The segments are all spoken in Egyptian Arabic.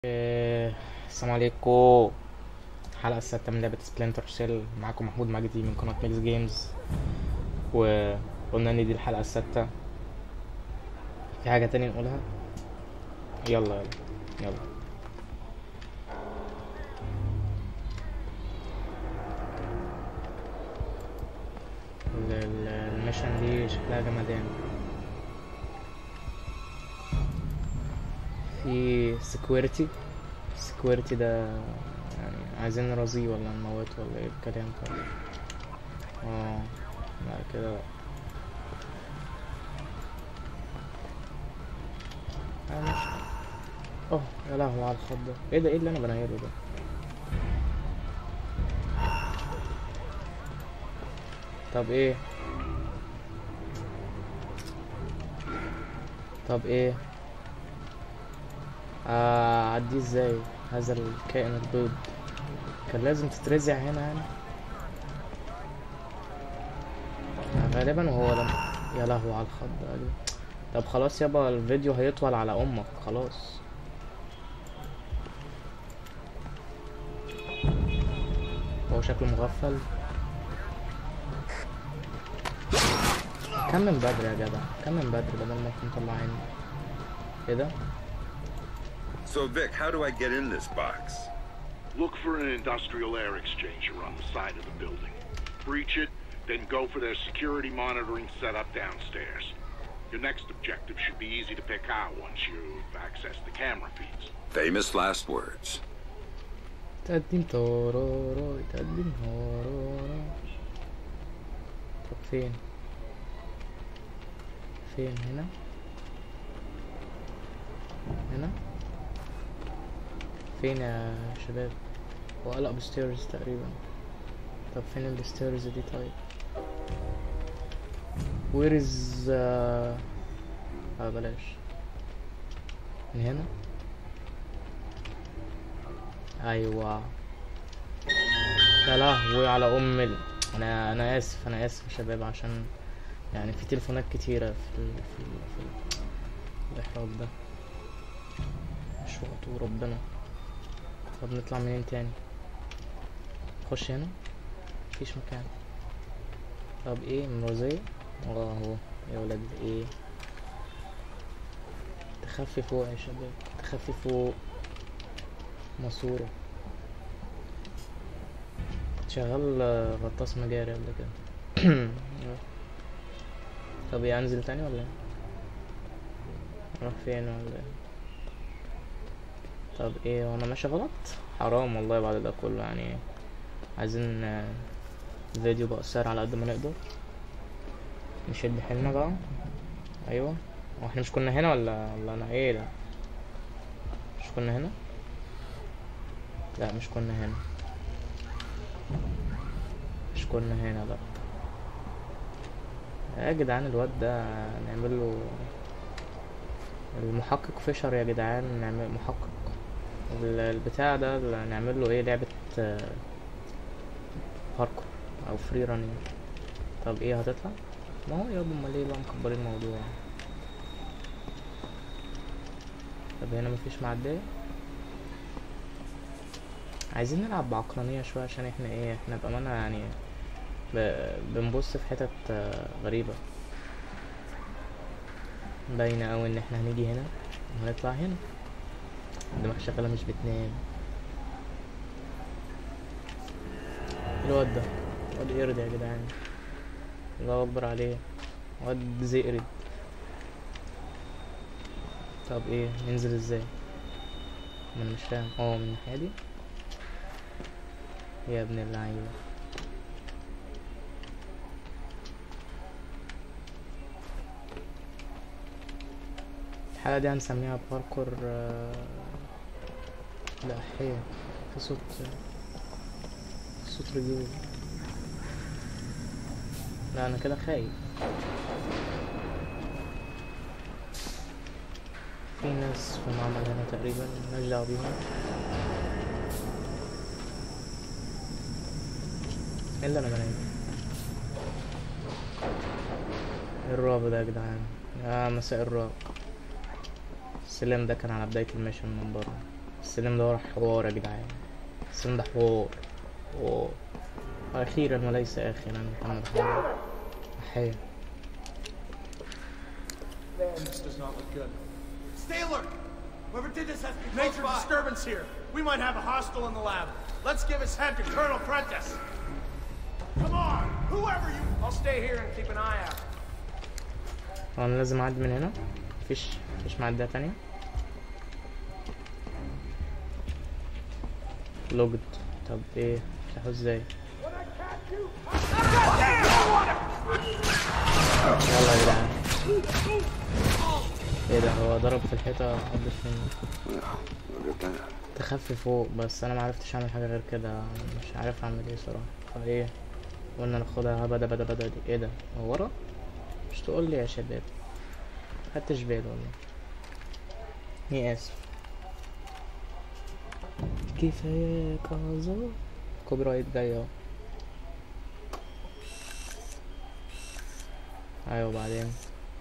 إيه، السلام عليكم الحلقة السادسة من لعبة سبلنتر سيل معاكم محمود مجدي من قناة ميكس جيمز وقلنا ان دي الحلقة السادسة في حاجة تانية نقولها يلا يلا يلا ال- ال- الميشن دي شكلها جمدان في سكيورتي سكيورتي ده يعني عايزين نرازيه ولا نموت ولا ايه الكلام طيب اه لا كده لا آه، ماشي اه يا لهوي على الخط ده ايه ده ايه اللي انا بنيله ده طب ايه طب ايه آه، اعديه ازاي هذا الكائن البيض كان لازم تترزع هنا يعني آه، غالبا وهو لما يا لهوي على الخض ده أجل. طب خلاص يابا الفيديو هيطول على امك خلاص هو شكله مغفل كم من بدري يا جدع كم من بدري بدل ما كنت طلعين ايه ده So, Vic, how do I get in this box? Look for an industrial air exchanger on the side of the building. Breach it, then go for their security monitoring setup downstairs. Your next objective should be easy to pick out once you've accessed the camera feeds. Famous last words. تقدم تورورو تقدم هورورو طب فين فين هنا هنا فين يا شباب هو قلق بستيرز تقريبا طب فين الستيرز دي طيب وير از اه بلاش من هنا ايوه يا لهوي على ام ال... انا انا اسف انا اسف يا شباب عشان يعني في تليفونات كتيره في ال... في, ال... في ال... الاحراج ده مش وقته ربنا طب نطلع منين تاني نخش هنا مفيش مكان طب ايه المرازية اه اهو يا ولاد ايه تخفي فوق يا شباب تخفي فوق ماسورة شغال آه، غطاس مجاري قبل كده طب ايه انزل تاني ولا ايه اروح فين ولا ايه طب ايه وانا ماشي غلط حرام والله بعد ده كله يعني عايزين آه، الفيديو بقى قصير على قد ما نقدر نشد حيلنا بقى ايوه هو احنا مش كنا هنا ولا ولا انا ايه ده مش كنا هنا لا مش كنا هنا مش كنا هنا لا يا جدعان الواد ده نعمل له المحقق فيشر يا جدعان نعمل محقق ال- البتاع ده اللي نعمل له ايه لعبة آه، باركور او فري رانينج طب ايه هتطلع ما هو يابا امال ايه بقى مكبرين الموضوع طب هنا مفيش معدية عايزين نلعب بعقلانية شوية عشان احنا ايه احنا بأمانة يعني ب... بنبص في حتت آه، غريبة باينة اوي ان احنا هنيجي هنا وهنطلع هنا الدماغ شغالة مش بتنام الواد ده واد قرد يا جدعان الله اكبر عليه واد زئرد طب ايه ننزل ازاي ما انا مش فاهم اه من الناحية دي يا ابن اللعيبة الحلقة دي هنسميها باركور آه، لا حيه في صوت في صوت رجول لا انا كده خايف في ناس في المعمل هنا تقريبا مالناش دعوة بيهم الا انا بنام ايه الرعب ده يا جدعان يا مساء الرعب السلم ده كان على بداية الميشن من بره السلم ده ورا حوار يا جدعان السلم ده حوار حوار واخيرا وليس اخرا محمد حاجة حياة This does not look good. Stay alert! Whoever did this has to be Major close by. disturbance here. We might have a hostile in the lab. Let's give his head to Colonel Prentice. Come on, whoever you. I'll stay here and keep an eye out. هو انا لازم اعدي من هنا مفيش مفيش معدية تانية لوجد طب ايه افتحه ازاي يلا يا جدعان ايه ده هو ضرب في الحيطة قدش مني Look at that. تخفي فوق بس انا معرفتش اعمل حاجة غير كده مش عارف اعمل ايه صراحة فايه قلنا ناخدها بدا بدا بدا دي ايه ده هو ورا مش تقول لي يا شباب خدتش بالي والله اني اسف كفاياك اعذار كوبي رايت جاي اهو ايوه وبعدين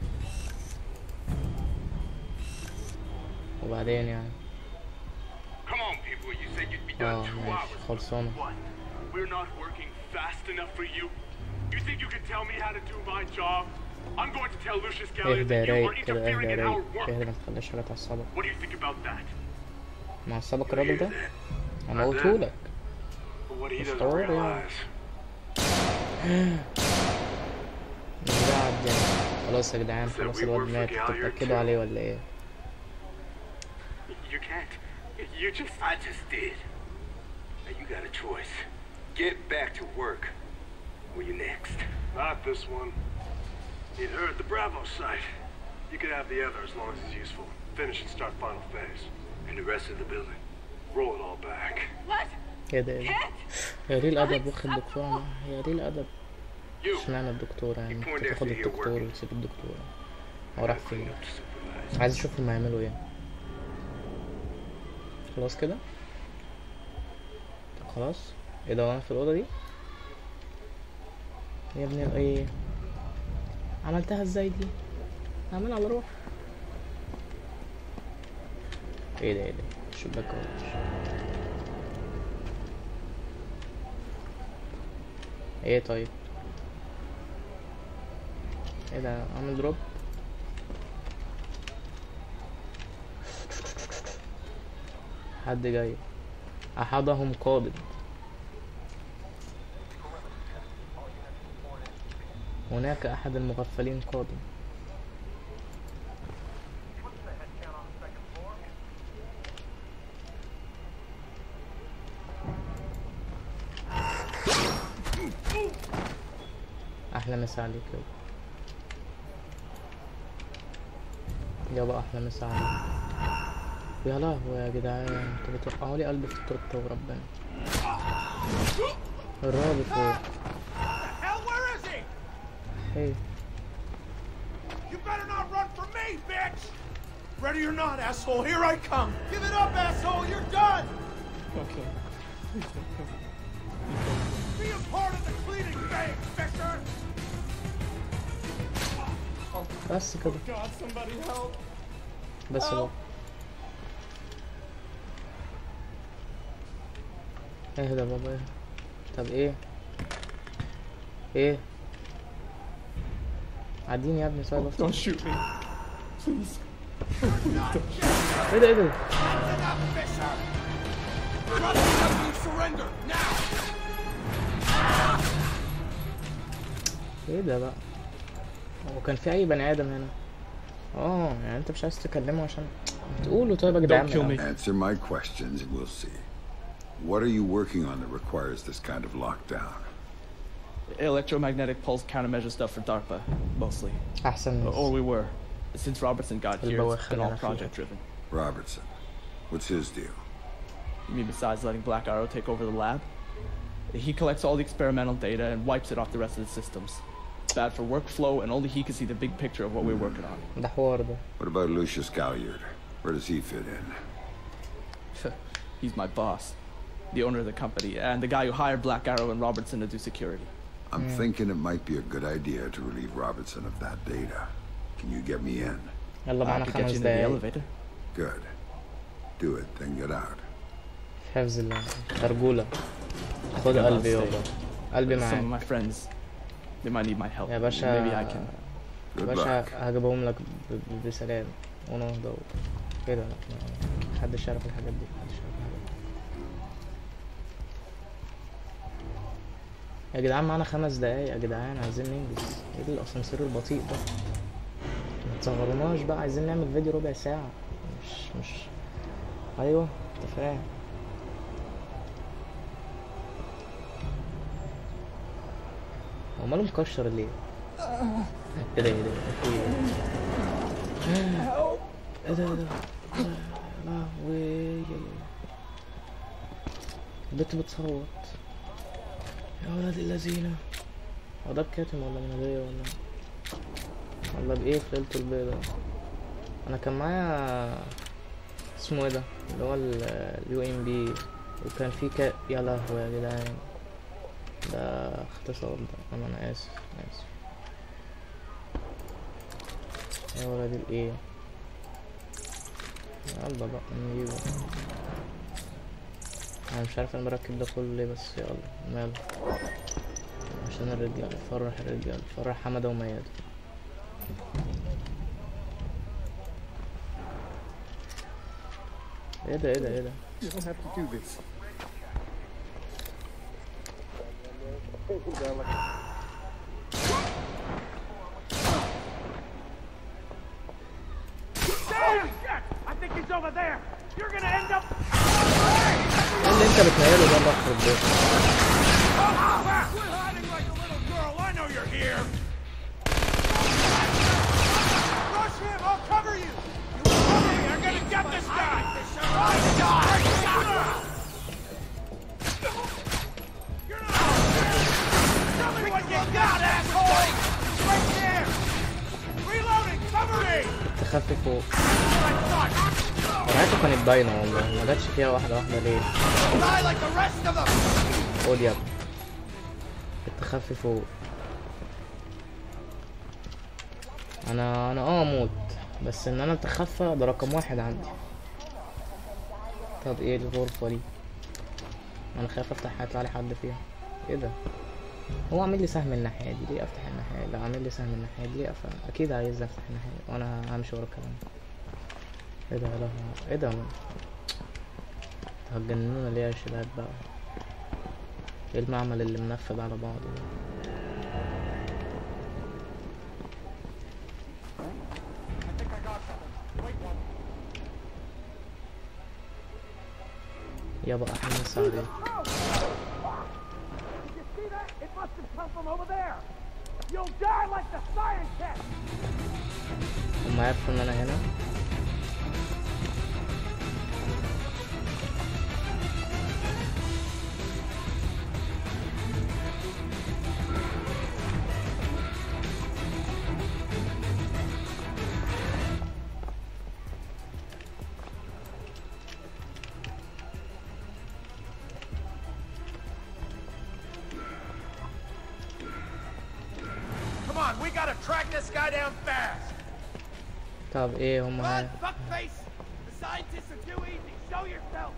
وبعدين يعني Come on, people. You said you'd be اه done two ماشي hours. خلصانة What? We're not working fast enough for you? You think you can tell me how to do my job? I'm going to tell Lucius Galliard اهدى that you are رايق كده interfering اهدى in our رايق work. اهدى ما تخليش حاجة تعصبك What do you think about that? معصبك الراجل ده انا قلتهولك But what he It's doesn't already on. realize مش ده عداني خلاص يا جدعان Said خلاص we الواد work for مات Galliard تتأكدوا too. عليه ولا ايه you can't. You just I just did. Now you got a choice. Get back to work. Or you next. not this one. Need her at the Bravo site. You can have the other as long as it's useful. Finish and start final phase. And the rest of the building. Roll it all back. What? ايه ده ايه ده Can't? يا ليه الأدب واخد دكتورة معاه؟ يا ليه الأدب You. اشمعنى الدكتورة يعني You انت pointed تاخد after you're الدكتور working. وتسيب الدكتورة هو راح فين Clean up to supervise. عايز اشوف هما هيعملوا ايه خلاص كده طب خلاص ايه ده وانا في الأوضة دي يا ابني ال- ايه عملتها ازاي دي اعملها على روح ايه ده ايه ده الشباك اهو ايه طيب ايه ده اعمل دروب حد جاي احدهم قابض هناك احد المغفلين قادم احلى مسا عليك يابا يابا احلى مسا عليك يا لهوي يا جدعان انتوا بتوقعوا لي قلبي في التورته وربنا الرابط فوق Hell, where is he? هي You better not run from me, bitch! Ready or not, asshole, here I come! Give it up, asshole, you're done! اوكي Be a part of the cleaning bank, Victor! بس كده God, somebody help! بس بقى اهدى بابا اهدى طب ايه ايه عديني يا ابني سايب افتح Don't shoot me. Please. ايه ده ايه ده That's enough, Fisher! Brother, you surrender, now! ايه ده بقى هو كان في اي بني ادم هنا اه يعني انت مش عايز تكلمه عشان تقولوا طيب يا جدعان Don't kill من me. Answer my questions and we'll see. What are you working on that requires this kind of lockdown? Electromagnetic pulse countermeasure stuff for DARPA, mostly. احسن Or ناس we were. Since Robertson got here, البواخر it's been all اللي أنا project driven. Robertson. What's his deal? You mean besides letting Black Arrow take over the lab? He collects all the experimental data and wipes it off the rest of the systems. It's bad for workflow, and only he can see the big picture of what we're working on. ده حوار ده What about Lucius Galliard? Where does he fit in? He's my boss, the owner of the company, and the guy who hired Black Arrow and Robertson to do security. I'm thinking it might be a good idea to relieve Robertson of that data. Can you get me in? يلا I معانا could get you خمس into the دقايق elevator. Good. Do it, then get out. في حفظ الله رجولة خد Yeah, قلبي I'll يابا قلبي Some of معاك my friends, they might need my help. يا باشا Maybe I can. يا Good باشا luck. هجيبهم لك ب- ب- بسلام ونهضة و- كده ما- محدش يعرف الحاجات دي محدش يعرف الحاجات دي يا جدعان معانا خمس دقايق يا جدعان عايزين ننجز ايه الاسانسير البطيء ده ما تصغروناش بقى عايزين نعمل فيديو ربع ساعة مش مش ايوه انت فاهم هو ماله مكشر ليه؟ ايه ده ايه ده؟ في ايه؟ ايه ده ايه ده؟ يا لهوي البت بتصوت يا ولاد اللذينة هو ده بكاتم ولا منادية ولا ولا بإيه في ليلة البيضة أنا كان معايا اسمه ايه ده اللي هو اليو ام بي وكان في كا يا لهوي يا جدعان ده اختصار ده انا انا اسف أنا اسف يا ولاد الايه يلا بقى نجيبه انا مش عارف انا بركب ده كله ليه بس يلا ماله عشان الرجال فرح الرجال فرح حمدة وميادة ايه ده ايه ده ايه ده You don't have to do this. Damn! Shit! I think he's over there. You're gonna end up. ايه اللي انت بتنيله ده الله يخرب بيتك Quit hiding like a little girl. I know you're here. Rush him. I'll cover you. You will cover me. I'm gonna get this guy. Right, guy. You're not. Tell me what you got, asshole. Right there. Reloading. Cover me. تخفي فوق I thought. فرحته كانت باينة والله ما جاتش فيها واحدة واحدة ليه Die like the rest of them. خد يا ابني التخفي فوق انا انا اه اموت بس ان انا اتخفى ده رقم واحد عندي طب ايه الغرفة دي انا خايف افتح هيطلع لي حد فيها ايه ده هو عامل لي سهم الناحية دي ليه افتح الناحية دي لا عامل لي سهم الناحية دي ليه أفتح؟ اكيد عايز افتح الناحية دي وانا همشي ورا الكلام ايه ده يا لهوي ايه ده هتجننونا ليه يا شباب بقى ايه المعمل اللي منفذ على بعضه ده يابا احنا مسا عليك Did you see that? It must have come from over there. You'll die like the scientist. هم عرفوا ان انا هنا Come on, we gotta track this guy down fast. طب ايه هم Come on, هنا fuckface. The scientists are too easy. Show yourself.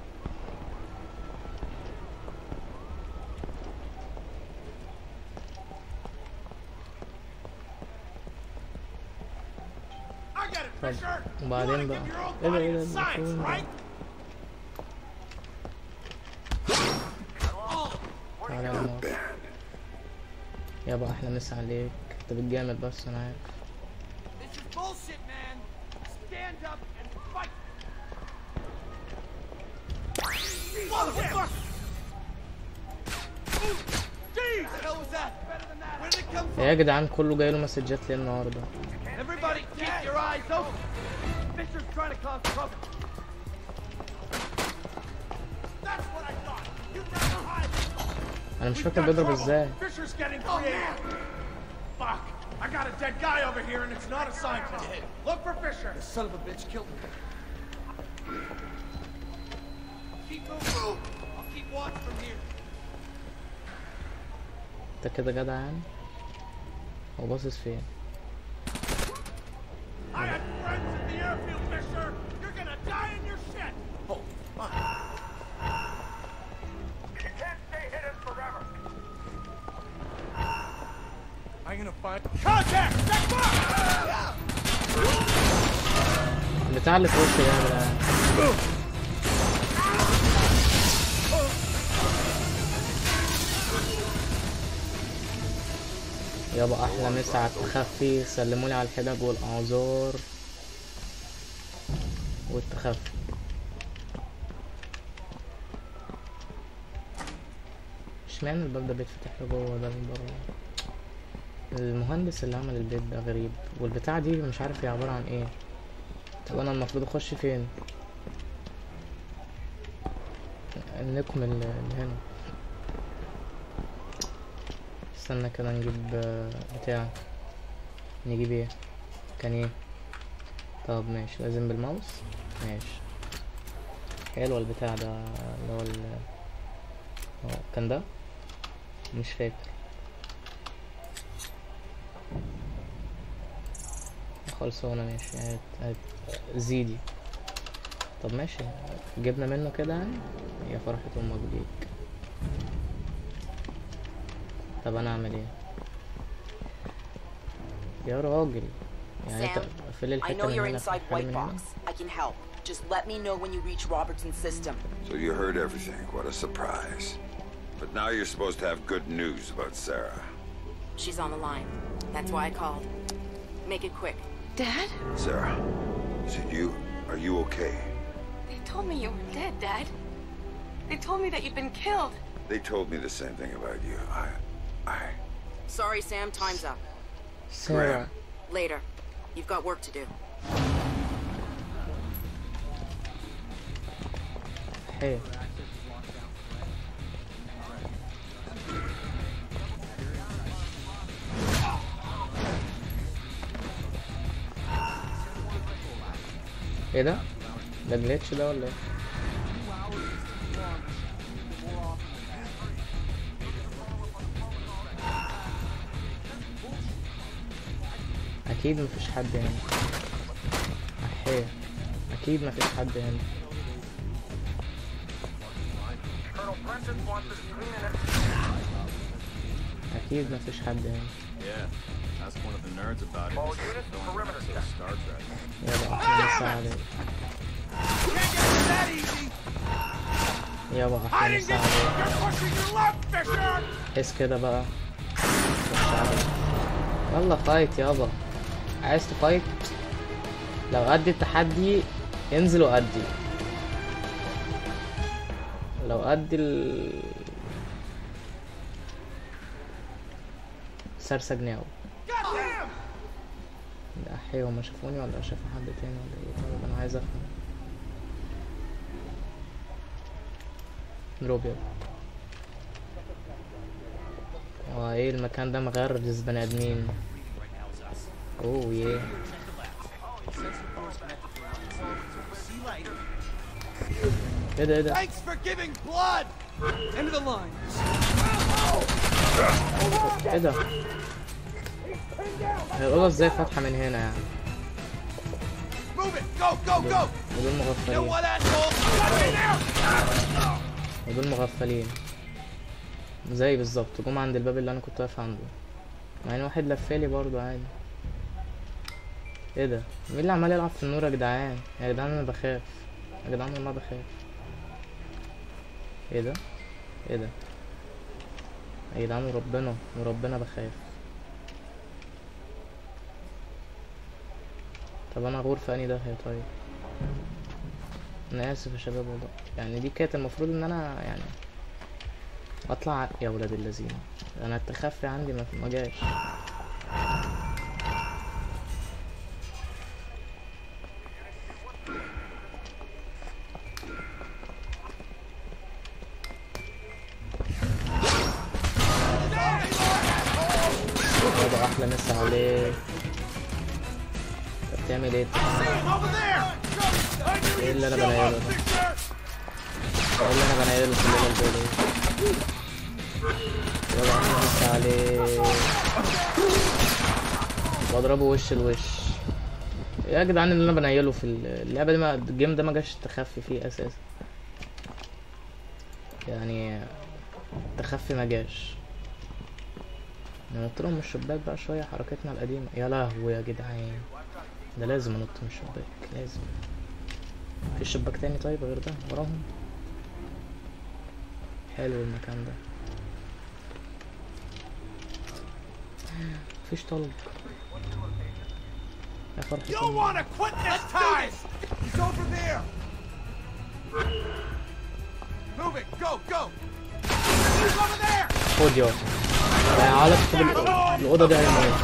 I get it, طب Fisher. You وبعدين wanna بقى give your own ايه ده body ايه to ده science, المفروض right? تعالى يا عمار. يابا احنا مسا عليك انت بتجامل بس انا عارف This is bullshit, man. Stand up and fight. Motherfucker! Jeez! What the hell was that? Better than that. Where did it come from? ايه يا جدعان كله جاي له مسجات ليه النهارده Everybody keep your eyes open. Fisher's trying to cause trouble. That's what I thought. You never hide. انا مش We've فاكر got بيضرب trouble. ازاي Fisher's getting creative. Fuck. I got a dead guy over here and it's not a scientist. Look for Fisher. The son of a bitch killed him. Keep moving. I'll keep watch from here. انت كده جدع يعني هو باصص فين I had friends at the airfield, Fisher. You're gonna die in your shit. Oh, gonna find contact. Check mark. البتاع اللي في وشي ده يا جدعان يابا احلى مسا على التخفي سلمولي على الحجج والاعذار والتخفي اشمعنى الباب ده بيتفتح لجوه ده من بره المهندس اللي عمل البيت ده غريب والبتاعة دي مش عارف هي عبارة عن ايه طب انا المفروض اخش فين نكمل اللي هنا استنى كده نجيب آه، بتاع نجيب ايه كان ايه طب ماشي لازم بالماوس ماشي حلو البتاع ده اللي هو ال هو كان ده مش فاكر خلصانة ماشي هات هات زيدي طب ماشي جبنا منه كده يعني يا فرحة امك بيك طب انا اعمل ايه يا راجل يعني Sam, تقفل I الحتة know من you're هنا inside تفتحها لي White من هنا Box. I can help. Just let me know when you reach Robertson's system. So you heard everything. What a surprise. But now you're supposed to have good news about Sarah. She's on the line. That's why I called. Make it quick. Dad? Sarah, is it you? Are you okay? They told me you were dead, Dad. They told me that you'd been killed. They told me the same thing about you. I... I... Sorry, Sam. Time's up. سارة Later. You've got work to do. حلو ايه ده؟ ده جليتش ده ولا ايه؟ اكيد مفيش حد هنا احيه اكيد مفيش حد هنا اكيد مفيش حد هنا Yeah, ask one of the nerds about it. All It's units, going perimeter back to check. Star Trek. يابا احلى مسا عليك Can't get that easy. يابا I احلى didn't مسا get عليك You're pushing your luck, Fisher. حس كده بقى خش عليك. يلا فايت يابا عايز تفايت لو قد التحدي انزل وأدي لو قد ال سرسج ناو Goddamn. ده احيه هما شافوني ولا شافوا حد تاني ولا ايه طيب انا عايز افهم دروب يلا هو ايه المكان ده مغرز بني ادمين اوه يه ايه ده ايه ده Thanks for giving blood. End of the line. ايه ده هي الأوضة ازاي فاتحة من هنا يعني Move it. Go, go, go. ودول You know مغفلين what, asshole? Got me there. ودول مغفلين زي بالظبط جم عند الباب اللي انا كنت واقف عنده مع ان واحد لفالي برضو عادي ايه ده مين اللي عمال يلعب في النور يا جدعان يا جدعان انا بخاف يا جدعان والله بخاف ايه ده ايه ده يا جدعان وربنا وربنا بخاف طب انا غور في اني ده يا طيب انا اسف يا شباب والله يعني دي كانت المفروض ان انا يعني اطلع يا ولاد اللذين انا التخفي عندي ما ما جاش يابا احلى مسا عليك انت بتعمل ايه Over there. I knew ايه you'd اللي انا show بنيله up, ده Fisher. ايه اللي انا بنيله في الليله البيضاء يابا احلى مسا عليك واضربه وش لوش إيه يا جدعان اللي انا بنيله في اللعبه دي ما الجيم ده ما جاش تخفي فيه اساسا يعني تخفي ما جاش ننط لهم من الشباك بقى شوية حركتنا القديمة يا لهوي يا جدعان ده لازم انط من الشباك لازم في شباك تاني طيب غير ده وراهم حلو المكان ده مفيش طلق يا فرحة You'll أمي. want to quit this time! He's over there! Move it! Go, go! He's over there! خد يا هيعلق في ال- الأوضة دي هيموت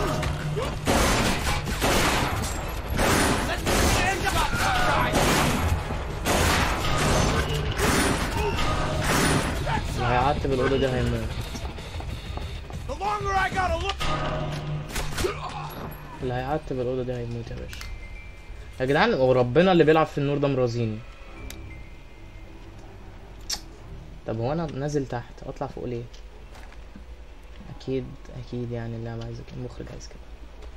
اللي هيعتب الأوضة دي هيموت The longer I gotta look... اللي هيعتب الأوضة دي هيموت يا باشا يا جدعان وربنا اللي بيلعب في النور ده مرازيني طب هو انا نازل تحت اطلع فوق ليه اكيد اكيد يعني اللعبة عايزة كده المخرج عايز كده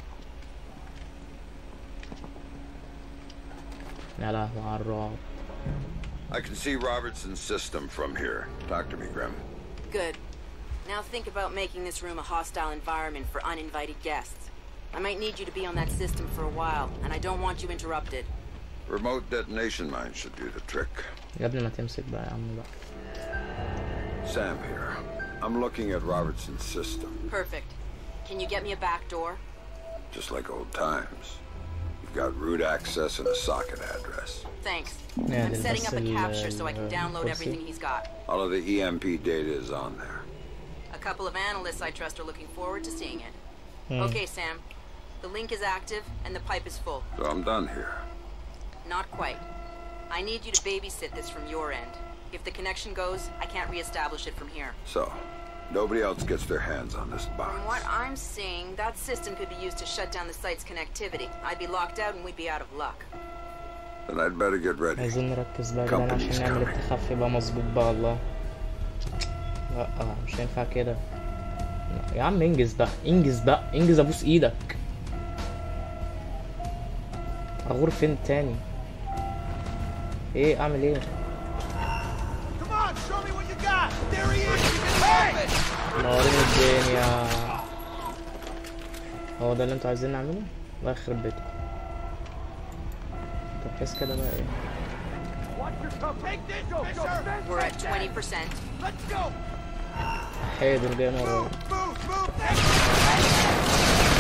يا لهوي على الرعب I can see Robertson's system from here. Talk to me, Grim. Good. Now think about making this room a hostile environment for uninvited guests. I might need you to be on that system for a while, and I don't want you interrupted. Remote detonation mine should do the trick. يا ابني ما تمسك بقى يا عم بقى Sam here. I'm looking at Robertson's system, Perfect. Can you get me a back door? just like old times. You've got root access and a socket address. Thanks. Yeah, I'm then setting that's up a the, capture so I can uh, download what's everything it? he's got. All of the EMP data is on there. A couple of analysts I trust are looking forward to seeing it. Hmm. Okay, Sam. The link is active and the pipe is full. So I'm done here. Not quite. I need you to babysit this from your end. If the connection goes, I can't reestablish it from here. So, nobody else gets their hands on this box. From what I'm seeing, that system could be used to shut down the site's connectivity. I'd be locked out and we'd be out of luck. Then I'd better get ready. عايزين نركز بقى يا جدعان Company's عشان نعمل coming. التخفي بقى مظبوط بقى الله لا مش هينفع كده لا، يا عم انجز بقى انجز بقى انجز ابوس ايدك اغور فين تاني ايه اعمل ايه Come on, show me what you got! There he is! You can help it! نورين الدنيا هو ده اللي انتوا عايزين نعمله الله يخرب بيتكم طب حس كده بقى ايه Watch your cup! Take this! Go, go! We're at 20%. Let's go! حيد الجيم ورا Move, move! Take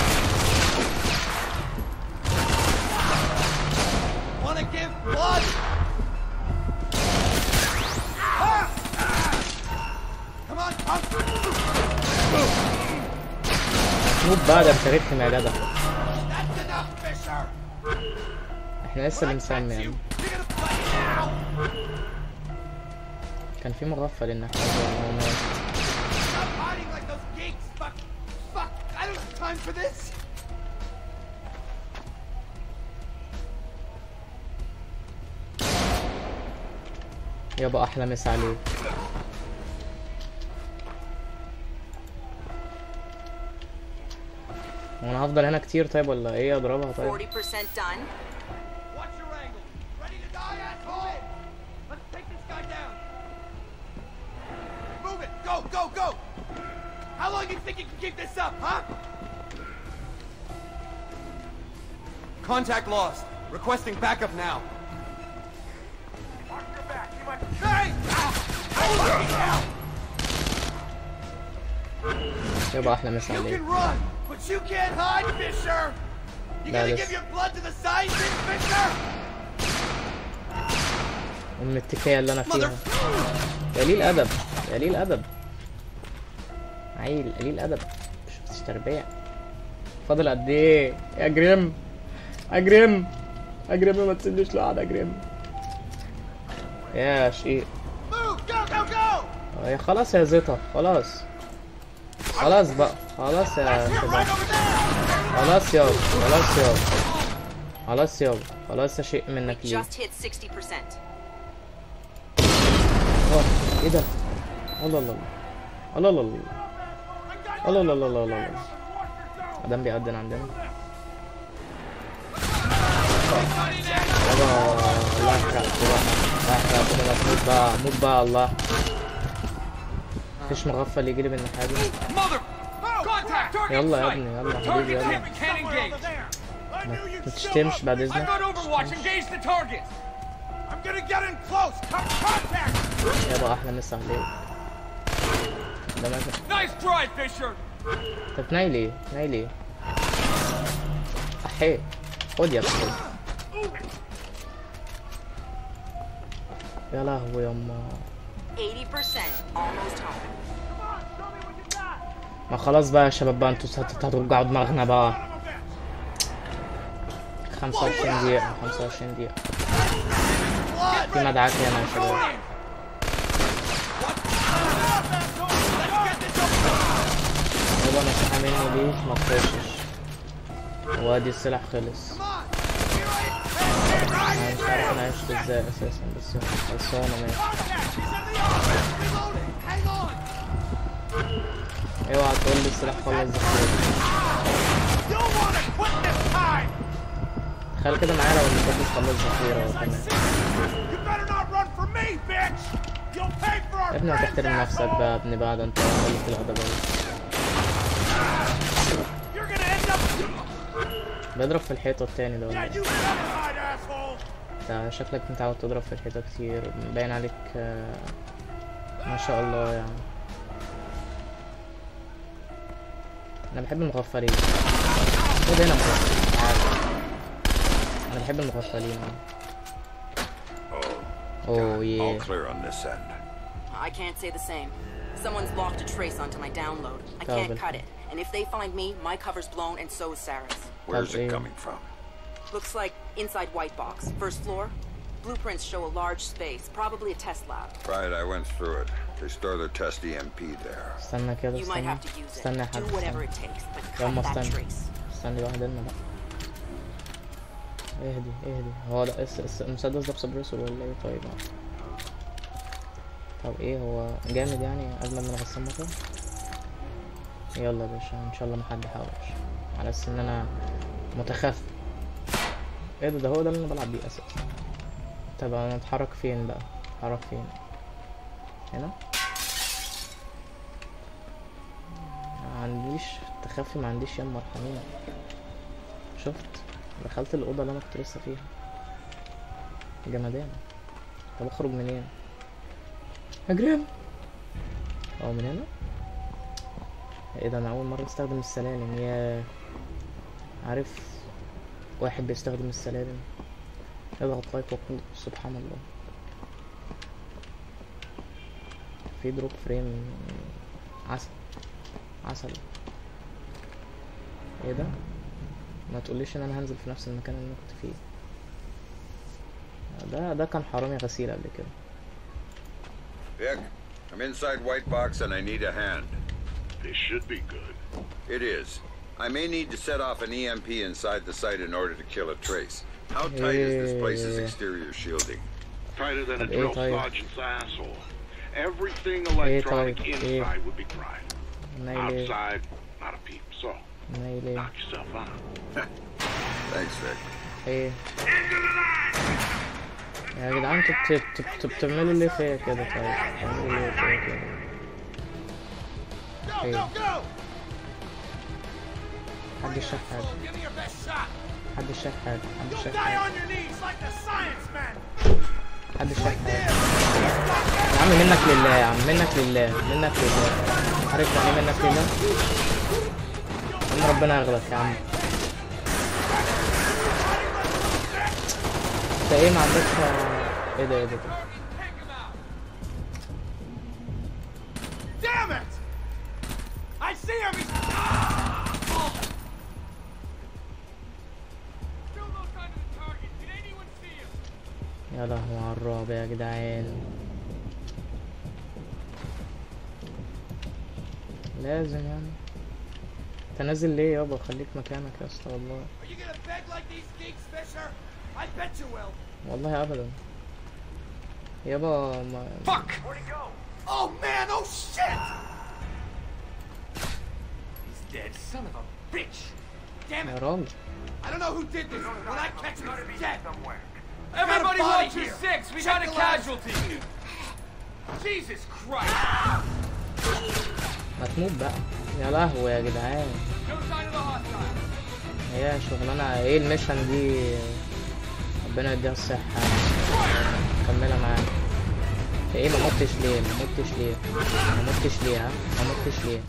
Wanna give blood? Ah! Come on, pump! موت بقى ده انت رخم يا جدع That's enough, Fisher! احنا لسه بنسمي يعني You're gonna play now! كان في مغفل انك هو مات Stop hiding like those geeks! Fuck! Fuck! I don't have time for this! يابا احلى مسا عليك هو انا هفضل هنا كتير طيب ولا ايه اضربها طيب 40% done. Watch your angle! Ready to die, asshole! Let's take this guy down! Move it! Go, go, go! How long you think you can keep this up, huh? Contact lost. Requesting backup now. Watch your back. You might... Hey! Ah! I'm looking now! يابا احلى مسا You عليك can run, but you can't hide, Fisher! You That gonna is- give your blood to the scientists, Fisher? ام التكايه اللي انا Mother... فيها يا قليل ادب يا قليل ادب عيل قليل ادب مش تربيع فاضل قد ايه يا جريم يا جريم يا جريم ما تسيبنيش لوحدي يا جريم يا شقيق Move! Go, go, go! يا خلاص يا زيطة خلاص خلاص بقى خلاص يا Here, شباب right over there! خلاص يابا خلاص يابا خلاص يابا خلاص يا شيء منك ليه Just hit 60%. اه ايه ده الله الله الله الله الله الله الله الله الله الله الله ادم بيأذن عندنا يابا الله يحرقكوا بقى الله يحرقكوا بقى موت بقى موت بقى الله مفيش مغفل يجي لي من الناحية دي Mother! God Contact! Target يلا يا sight! ابني يلا يا حبيبي Target يلا can't, can't engage! ما تشتمش بعد I've اذنك got Overwatch! Engage the target! I'm gonna get in close. Come contact. يابا احلى مسا عليك ده ما Nice try, Fisher! طب ناي ليه ناي ليه احي خد يا ابني خد. يا لهوي يما 80%. Almost home. ما خلاص بقى يا شباب بقى انتوا هت- هتوجعوا دماغنا بقى 25 دقيقة 25 دقيقة في مدعاك هنا يا شباب يابا نصيحة مني ليك ما تخشش وادي السلاح خلص انا مش عارف انا عشت ازاي اساسا بس بس هو انا ماشي اوعى تقول لي السلاح خلص ذخيرة You'll want to quit this time. تخيل كده معايا لو المسدس خلص ذخيرة هو كمان You better not run from me, bitch. You'll pay for our يا ابني ما friends, تحترم نفسك asshole. بقى يا ابني بقى ده انت قلة الأدب أوي You're gonna end up. بيضرب في الحيطة التاني ده ولا Yeah, ايه؟ you satisfied, asshole. انت شكلك متعود تضرب في الحيطة كتير باين عليك آه، ما شاء الله يعني انا بحب المغفلين خد هنا مغفل تعال انا بحب المغفلين اوه All ياه clear on this end. I can't say the same. Someone's locked a trace onto my download. I can't Double. cut it. And if they find me, my cover's blown and so is Sarah's. Where's Lovely. it coming from? Looks like inside White Box, first floor. Blueprints show a large space, probably a test lab. Right, I went through it. They store their test EMP there. استنى كده You might استنى have to use it. استنى يا Do حبيبي whatever استنى it takes, but يلا cut that استنى trace. استنى واحد لنا بقى اهدي اهدي هو ده الس- الس- المسدس ده بسبرسور ولا ايه طيب طب ايه هو جامد يعني اجمل من غسان مطر يلا يا باشا ان شاء الله ما حد يحاولش على اساس ان انا متخفي ايه ده ده هو ده اللي انا بلعب بيه اساسا طب انا اتحرك فين بقى اتحرك فين هنا ما عنديش تخفي ما عنديش يا مرحمين شفت دخلت الأوضة اللي أنا كنت لسه فيها جمدان طب أخرج منين أجرم أو من هنا ايه ده أنا أول مرة استخدم السلالم يا عارف واحد بيستخدم السلالم اضغط لايك وقل سبحان الله في دروب فريم عسل عسل ايه ده ما تقوليش ان انا هنزل في نفس المكان اللي انا كنت فيه ده ده كان حرامي غسيل قبل كده Vic, I'm inside White Box and I need a hand. This should be good. It is. I may need to set off an EMP inside the site in order to kill a trace. How tight is this place's Yeah. exterior shielding? Tighter than a طب ايه drill طيب sergeant's asshole. Everything ايه electronic طيب inside ايه would be primed. نايل ايه Outside, not a peep. So, نايل ايه knock yourself out. Thanks, Vic. ايه يا جدعان انتوا بت- بت- بت- بتعملوا ليه فيا كده طيب بتعملوا ليه فيا كده Go, ايه go, go. محدش شاف حاجة Give me your best shot. محدش شاف حاجة محدش You'll شاف die حاجة on your knees like the science man. محدش شاف حاجة يا عم منك لله يا عم منك لله منك لله عارف يعني ايه منك لله ان ربنا ياخدك يا عم انت ايه ما عندكش ايه ده ايه ده ده؟ Damn it! I see him. He's... Still no sign of the target. Did anyone see him? يا لهوي على الرعب يا جدعان لازم يعني انت نازل ليه يابا خليك مكانك يا اسطى والله Are you gonna beg like these geeks, Fisher? I bet you will. والله ابدا يابا ما Fuck! Oh man! Oh shit! He's dead. Son of a bitch! Damn يا it! راجل I don't know who did this. When I catch him, he's dead. Everybody body watch your here. six! We Check got a the labs. casualty! Jesus Christ! ما تموت بقى يا لهوي يا جدعان No sign of the hostile. هي شغلانة ايه الميشن دي ربنا يديها الصحة كملها معانا ايه ما متش ليه ما متش ليه ما متش ليه ها ما متش ليه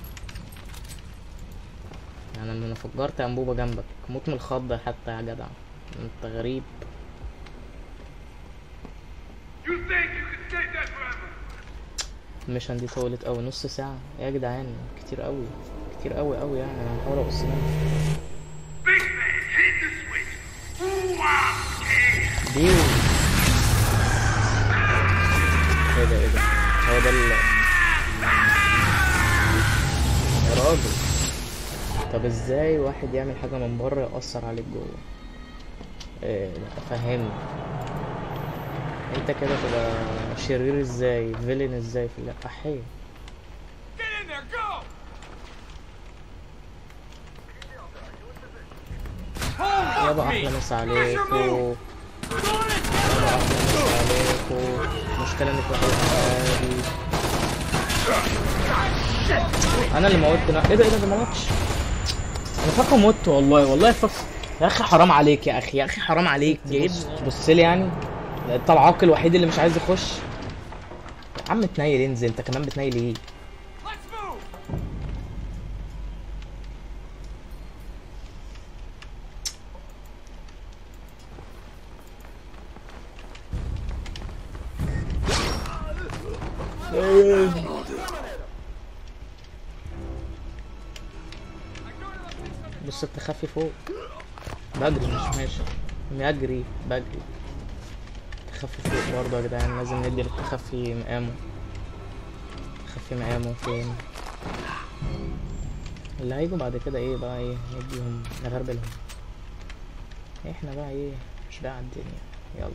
يعني لما انا فجرت انبوبة جنبك موت من الخضة حتى يا جدع انت غريب You think you can stay dead forever? الميشن دي طولت قوي نص ساعة يا جدعان كتير قوي كتير قوي قوي يعني انا هحاول اقص منها Big man, hit the switch. Ooh, ah, yeah. دي ايه ده ايه ده هو ده ال يا راجل طب ازاي واحد يعمل حاجة من بره يأثر عليك جوه إيه لا فهمني انت كده تبقى شرير ازاي فيلن ازاي في اللعبة احيه Get in there, go! يابا احلى مسا عليكو يابا احلى مسا عليكو المشكلة انك واحد عادي انا اللي موتت لا ايه ده ايه ده ده ما ماتش انا فاكره مت والله والله فاكر يا اخي حرام عليك يا اخي يا اخي حرام عليك جاي تبص لي يعني ده انت العاقل الوحيد اللي مش عايز يخش يا عم تنيل انزل انت كمان بتنيل ايه Let's move! بص التخفي فوق بجري مش ماشي بجري بجري تخفي فوق برضه يا جدعان لازم ندي للتخفي مقامه تخفي مقامه فين اللي هيجوا بعد كده ايه بقى ايه نديهم نغربلهم احنا بقى ايه مش بقى على الدنيا يلا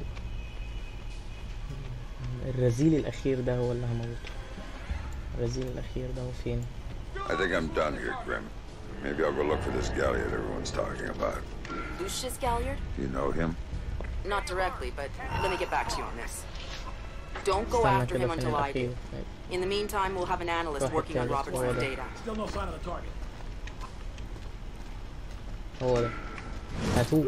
الرذيل الاخير ده هو اللي هموته الرذيل الاخير ده هو فين I think I'm done here, Grim. Maybe I'll go look for this Galliard everyone's talking about. Lucius Galliard? You know him? Not directly, but let me get back to you on this. Don't go استنى after كده him فين until I الاخير do. In the meantime, we'll have an analyst واحد working on تالت، هو Robertson's ده. data. Still no sign of the target. هو ده هاتوه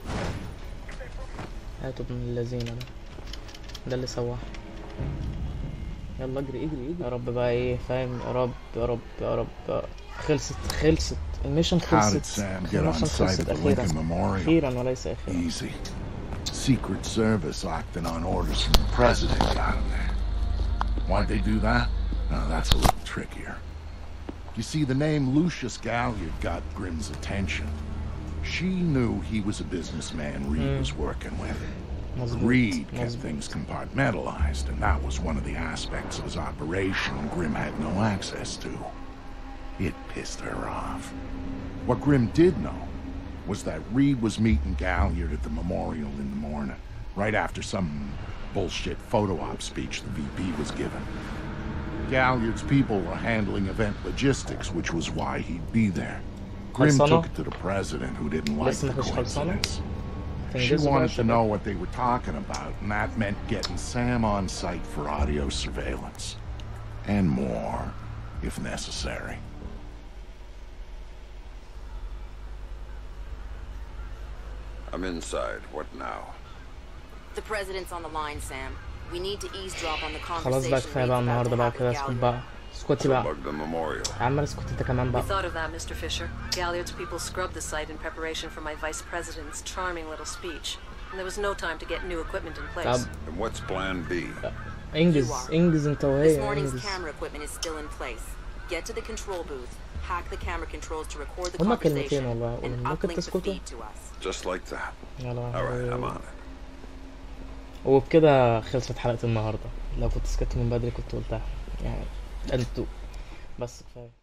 هاتوا ابن الذين ده ده اللي سواح يلا اجري اجري اجري يا رب بقى ايه فاهم يا رب يا رب يا رب يا رب. خلصت خلصت الميشن How did خلصت Sam get on الميشن site خلصت of the اخيرا Lincoln Memorial? اخيرا وليس اخيرا Easy. Secret Service acting on orders from the President got him there. Why'd they do that? Now that's a little trickier. You see, the name Lucius Galliard got Grimm's attention. She knew he was a businessman Reed was working with. مظبوط Reed kept مظبوط things compartmentalized, and that was one of the aspects of his operation Grim had no access to. It pissed her off. What Grim did know was that Reed was meeting Galliard at the memorial in the morning, right after some bullshit photo op speech the VP was given. Galliard's people were handling event logistics, which was why he'd be there. Grim خلصانة؟ took it to the president, who didn't like لسه the مفيش خلصانة؟ coincidence. She تنجزوا بقى wanted to شباب. know what they were talking about, and that meant getting Sam on site for audio surveillance. And more, if necessary. I'm inside. What now? The president's on the line, Sam. We need to eavesdrop on the خلاص conversation بقى كفايه Reed's بقى about النهارده to بقى have كده with اسكت Galliard. بقى اسكتي بقى Bug the memorial. يا عم اسكت انت كمان We بقى thought of that, Mr. Fisher. Galliard's people scrubbed the site in preparation for my vice president's charming little speech. And there was no time to get new equipment in place. طب And what's plan B? انجز انجز انت This وهي morning's انجز camera equipment is still in place. Get to the control booth, hack the camera controls to record the هما conversation, كلمتين والله and أقول ممكن uplink the تسكتوا feed to us. Just like that. يا All right, I'm لهوي. on it. وبكده خلصت حلقة النهاردة لو كنت سكت من بدري كنت قلتها يعني انتوا بس كفاية